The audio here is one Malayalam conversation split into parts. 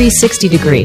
360 degree.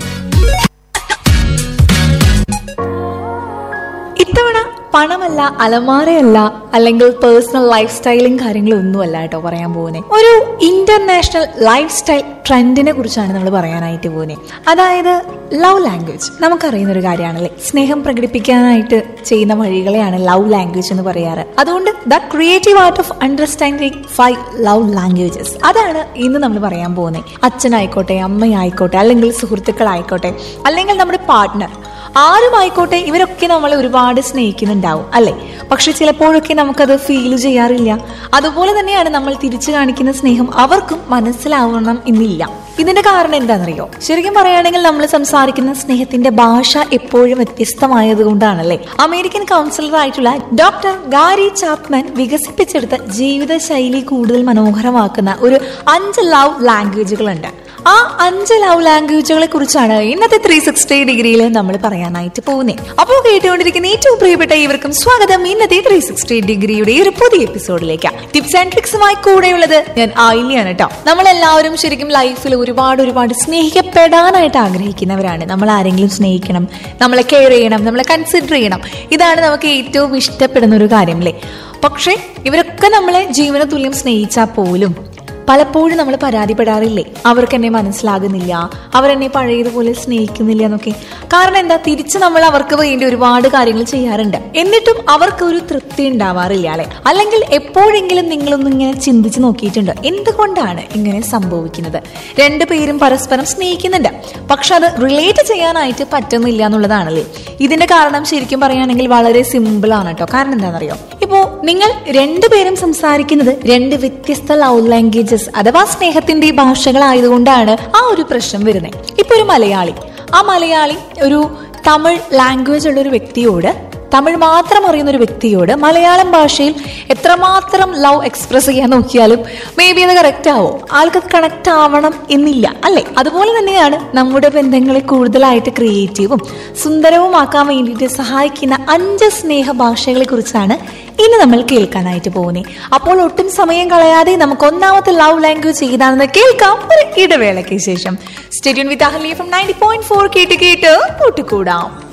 ഇത്തവണ പണമല്ല അലമാരയല്ല അല്ലെങ്കിൽ പേഴ്സണൽ ലൈഫ് സ്റ്റൈലും കാര്യങ്ങളും ഒന്നുമല്ല കേട്ടോ പറയാൻ പോകുന്നത് ഒരു ഇന്റർനാഷണൽ ലൈഫ് സ്റ്റൈൽ ട്രെൻഡിനെ കുറിച്ചാണ് നമ്മൾ പറയാനായിട്ട് പോകുന്നത് അതായത് ലവ് ലാംഗ്വേജ് നമുക്കറിയുന്ന ഒരു കാര്യമാണല്ലേ സ്നേഹം പ്രകടിപ്പിക്കാനായിട്ട് ചെയ്യുന്ന വഴികളെയാണ് ലവ് ലാംഗ്വേജ് എന്ന് പറയാറ് അതുകൊണ്ട് the creative art of understanding five love languages അതാണ് ഇന്ന് നമ്മൾ പറയാൻ പോകുന്നത് അച്ഛനായിക്കോട്ടെ അമ്മയായിക്കോട്ടെ അല്ലെങ്കിൽ സുഹൃത്തുക്കളായിക്കോട്ടെ അല്ലെങ്കിൽ നമ്മുടെ പാർട്ട്ണർ ആരുമായിക്കോട്ടെ ഇവരൊക്കെ നമ്മളെ ഒരുപാട് സ്നേഹിക്കുന്നുണ്ടാവും അല്ലെ പക്ഷെ ചിലപ്പോഴൊക്കെ നമുക്കത് ഫീൽ ചെയ്യാറില്ല അതുപോലെ തന്നെയാണ് നമ്മൾ തിരിച്ചു കാണിക്കുന്ന സ്നേഹം അവർക്കും മനസ്സിലാവണം എന്നില്ല ഇതിന്റെ കാരണം എന്താണെന്നറിയോ ശരിക്കും പറയുകയാണെങ്കിൽ നമ്മൾ സംസാരിക്കുന്ന സ്നേഹത്തിന്റെ ഭാഷ എപ്പോഴും വ്യത്യസ്തമായത് കൊണ്ടാണല്ലേ അമേരിക്കൻ കൗൺസിലർ ആയിട്ടുള്ള ഡോക്ടർ ഗാരി ചാപ്മാൻ വികസിപ്പിച്ചെടുത്ത ജീവിതശൈലി കൂടുതൽ മനോഹരമാക്കുന്ന ഒരു അഞ്ച് ലവ് ലാംഗ്വേജുകളുണ്ട് ആ അഞ്ച് ലവ് ലാംഗ്വേജുകളെ കുറിച്ചാണ് ഇന്നത്തെ ത്രീ സിക്സ്റ്റി ഡിഗ്രിയിൽ നമ്മൾ പറയാനായിട്ട് പോകുന്നത് അപ്പോൾ കേട്ടുകൊണ്ടിരിക്കുന്ന ഏറ്റവും പ്രിയപ്പെട്ട ഇവർക്കും സ്വാഗതം ഇന്നത്തെ ത്രീ സിക്സ്റ്റി ഡിഗ്രിയുടെ ഈ ഒരു പുതിയ എപ്പിസോഡിലേക്ക് ടിപ്സ് ആൻഡ് ട്രിക്സുമായി കൂടെയുള്ളത് ഞാൻ ആയില്യാണ് കേട്ടോ നമ്മളെല്ലാവരും ശരിക്കും ലൈഫിൽ ഒരുപാട് ഒരുപാട് സ്നേഹിക്കപ്പെടാനായിട്ട് ആഗ്രഹിക്കുന്നവരാണ് നമ്മൾ ആരെങ്കിലും സ്നേഹിക്കണം നമ്മളെ കെയർ ചെയ്യണം നമ്മളെ കൺസിഡർ ചെയ്യണം ഇതാണ് നമുക്ക് ഏറ്റവും ഇഷ്ടപ്പെടുന്ന ഒരു കാര്യം അല്ലേ പക്ഷേ ഇവരൊക്കെ നമ്മളെ ജീവന തുല്യം സ്നേഹിച്ചാൽ പോലും പലപ്പോഴും നമ്മൾ പരാതിപ്പെടാറില്ലേ അവർക്ക് എന്നെ മനസ്സിലാകുന്നില്ല അവരെന്നെ പഴയതുപോലെ സ്നേഹിക്കുന്നില്ല എന്നൊക്കെ കാരണം എന്താ തിരിച്ച് നമ്മൾ അവർക്ക് വേണ്ടി ഒരുപാട് കാര്യങ്ങൾ ചെയ്യാറുണ്ട് എന്നിട്ടും അവർക്ക് ഒരു തൃപ്തി ഉണ്ടാവാറില്ല അല്ലെ അല്ലെങ്കിൽ എപ്പോഴെങ്കിലും നിങ്ങളൊന്നും ഇങ്ങനെ ചിന്തിച്ച് നോക്കിയിട്ടുണ്ട് എന്തുകൊണ്ടാണ് ഇങ്ങനെ സംഭവിക്കുന്നത് രണ്ടുപേരും പരസ്പരം സ്നേഹിക്കുന്നുണ്ട് പക്ഷെ അത് റിലേറ്റ് ചെയ്യാനായിട്ട് പറ്റുന്നില്ല എന്നുള്ളതാണല്ലേ ഇതിന്റെ കാരണം ശരിക്കും പറയുകയാണെങ്കിൽ വളരെ സിമ്പിൾ ആണ് കേട്ടോ കാരണം എന്താണെന്നറിയോ ഇപ്പോ നിങ്ങൾ രണ്ടുപേരും സംസാരിക്കുന്നത് രണ്ട് വ്യത്യസ്ത ലവ് ലാംഗ്വേജസ് അഥവാ സ്നേഹത്തിന്റെ ഭാഷകളായതുകൊണ്ടാണ് ആ ഒരു പ്രശ്നം വരുന്നത് ഇപ്പൊ ഒരു മലയാളി ആ മലയാളി ഒരു തമിഴ് ലാംഗ്വേജ് ഉള്ള ഒരു വ്യക്തിയോട് തമിഴ് മാത്രം അറിയുന്ന ഒരു വ്യക്തിയോട് മലയാളം ഭാഷയിൽ എത്രമാത്രം ലവ് എക്സ്പ്രസ് ചെയ്യാൻ നോക്കിയാലും മേ ബി അത് കറക്റ്റ് ആവോ ആൾക്ക് കണക്ട് ആവണം എന്നില്ല അല്ലെ അതുപോലെ തന്നെയാണ് നമ്മുടെ ബന്ധങ്ങളെ കൂടുതലായിട്ട് ക്രിയേറ്റീവും സുന്ദരവുമാക്കാൻ വേണ്ടിയിട്ട് സഹായിക്കുന്ന അഞ്ച് സ്നേഹ ഭാഷകളെ കുറിച്ചാണ് ഇന്ന് നമ്മൾ കേൾക്കാനായിട്ട് പോകുന്നത് അപ്പോൾ ഒട്ടും സമയം കളയാതെ നമുക്ക് ഒന്നാമത്തെ ലവ് ലാംഗ്വേജ് ഏതാണെന്ന് കേൾക്കാം ഒരു ഇടവേളയ്ക്ക് ശേഷം stadium with Ahli from ninety point four കേട്ട് കേട്ട് കൂട്ടിക്കൂടാം